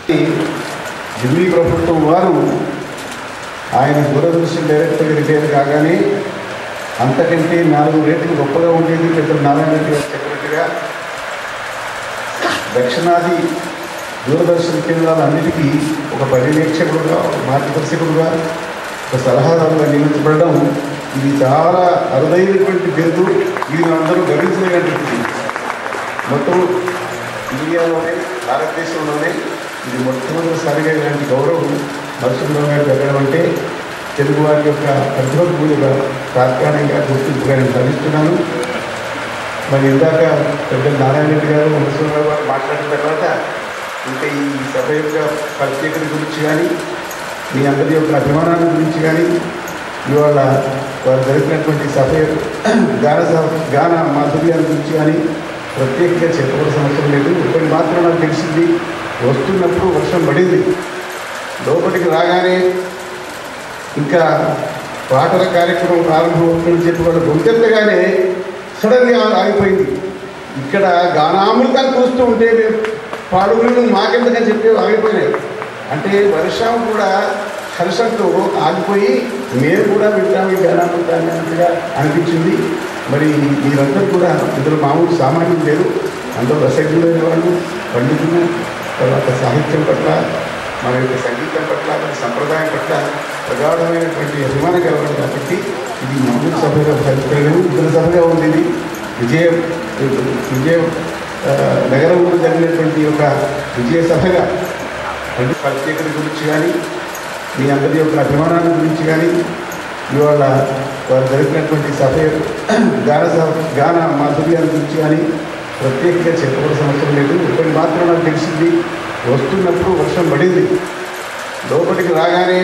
ఢిల్లీ ప్రభుత్వం వారు ఆయన దూరదర్శన్ డైరెక్టర్గా రిటైర్ కాగానే అంతకంటే నాలుగు రేట్లు గొప్పగా ఉండేది పెద్ద నారాయణ రెడ్డి గారు చెప్పినట్టుగా దక్షిణాది దూరదర్శన్ కేంద్రాలన్నిటికీ ఒక పర్యవేక్షకుడుగా ఒక మార్గదర్శకుడుగా ఒక సలహాదారుగా నియమించబడడం ఇది చాలా అరుదైనటువంటి బిరుదు ఇది అందరూ గమనించలేనటువంటి మొత్తం ఇండియాలోనే భారతదేశంలోనే ఇది మొట్టమొదటిసారిగా ఇలాంటి గౌరవం నరసింహరావు గారు జరగడం అంటే తెలుగు వారి యొక్క ప్రతిభకు తాత్కాలికంగా గుర్తింపుగా నేను భావిస్తున్నాను మరి ఇందాక పెద్ద నారాయణ రెడ్డి గారు నరసింహరావు గారు మాట్లాడిన తర్వాత ఇంకా ఈ సభ యొక్క ప్రత్యేకత గురించి కానీ మీ అందరి యొక్క అభిమానాన్ని గురించి కానీ ఇవాళ వారు జరిపినటువంటి సభ యొక్క గాన సభ- గాన మాధుర్యాల గురించి కానీ ప్రత్యేకంగా చెప్పవలసిన అవసరం లేదు ఒకటి మాత్రం నాకు తెలిసింది వస్తున్నప్పుడు వర్షం పడింది లోపలికి రాగానే ఇంకా పాటల కార్యక్రమం ప్రారంభమవుతుందని చెప్పి వాళ్ళు గొంతెత్తగానే సడన్గా ఆగిపోయింది ఇక్కడ గానామృతం చూస్తూ ఉంటే మేము పాడుగులు మాకెందుకని చెప్పి ఆగిపోయినాయి అంటే వర్షం కూడా హర్షంతో ఆగిపోయి మేము కూడా వింటాం ఈ గానామృతాన్ని అన్నట్టుగా అనిపించింది మరి మీరందరూ కూడా ఇందులో మామూలు సామాన్యం లేదు అందరూ రసజ్ఞులైన వాళ్ళు పండితులు తర్వాత సాహిత్యం పట్ల మన యొక్క సంగీతం పట్ల మన సంప్రదాయం పట్ల ప్రగాఢమైనటువంటి అభిమానం కలవాలి కాబట్టి ఇది మామూలు సభగా భావించలేదు ఇతర సభగా ఉంది ఇది విజయం విజయం ఆ, నగరంలో జరిగినటువంటి ఒక విజయ సభగా అంటే ప్రత్యేకత గురించి కానీ మీ అందరి యొక్క అభిమానాన్ని గురించి కానీ ఇవాళ వారు జరిపినటువంటి సభ యొక్క గాన సభ- గాన మాధుర్యాల గురించి కానీ ప్రత్యేకంగా చెప్పవలసిన అవసరం లేదు ఒకటి మాత్రం నాకు తెలిసింది వస్తున్నప్పుడు వర్షం పడింది లోపలికి రాగానే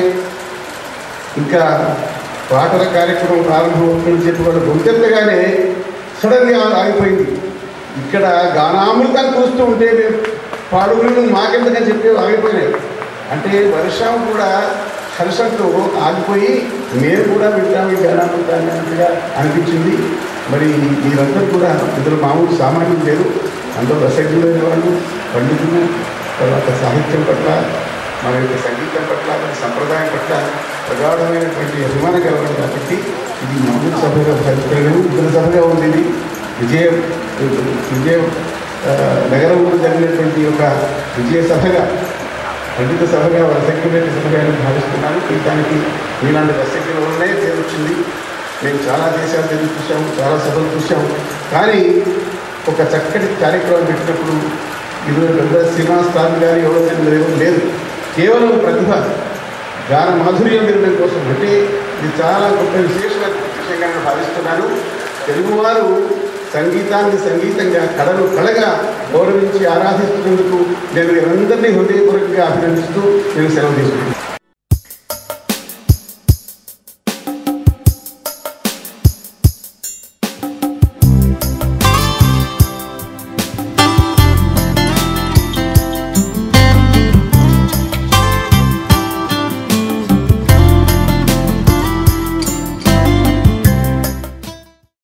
ఇంకా పాటల కార్యక్రమం ప్రారంభమవుతుందని చెప్పి వాళ్ళు గొంతెత్తగానే సడన్గా ఆగిపోయింది ఇక్కడ గానామృతం చూస్తూ ఉంటే మేము పాడుగులు మాకెందుకని చెప్పి ఆగిపోయినాయి అంటే వర్షం కూడా హర్షంతో ఆగిపోయి మేము కూడా వింటాం ఈ గానామృతాన్ని అన్నట్టుగా అనిపించింది మరి మీరందరూ కూడా ఇందులో మామూలు సామాన్యం లేదు అందరూ రసజ్ఞులైన వాళ్ళు పండితులు తర్వాత సాహిత్యం పట్ల మన యొక్క సంగీతం పట్ల మన సంప్రదాయం పట్ల ప్రగాఢమైనటువంటి అభిమానం కలవాలి కాబట్టి ఇది మామూలు సభగా భావించలేదు ఇతర సభగా ఉంది ఇది విజయం విజయం ఆ, నగరంలో జరిగినటువంటి ఒక విజయ సభగా పండిత సభగా రసజ్ఞులైన సభగా నేను భావిస్తున్నాను దానికి మీలాంటి రసజ్ఞుల వల్లనే పేరు వచ్చింది మేము చాలా దేశాలు తిరిగి చూసాము చాలా సభలు చూసాము కానీ ఒక చక్కటి కార్యక్రమం పెట్టినప్పుడు ఇది పెద్ద సినిమా స్టార్ కానీ ఎవరో తెలియదు లేదు కేవలం ప్రతిభ గాన మాధుర్యం వినడం కోసం అంటే ఇది చాలా గొప్ప విశేషమైన విషయంగా నేను భావిస్తున్నాను తెలుగువారు సంగీతాన్ని సంగీతంగా కళను కళగా గౌరవించి ఆరాధిస్తున్నందుకు నేను అందరినీ హృదయపూర్వకంగా అభినందిస్తూ నేను సెలవు తీసుకుంటున్నాను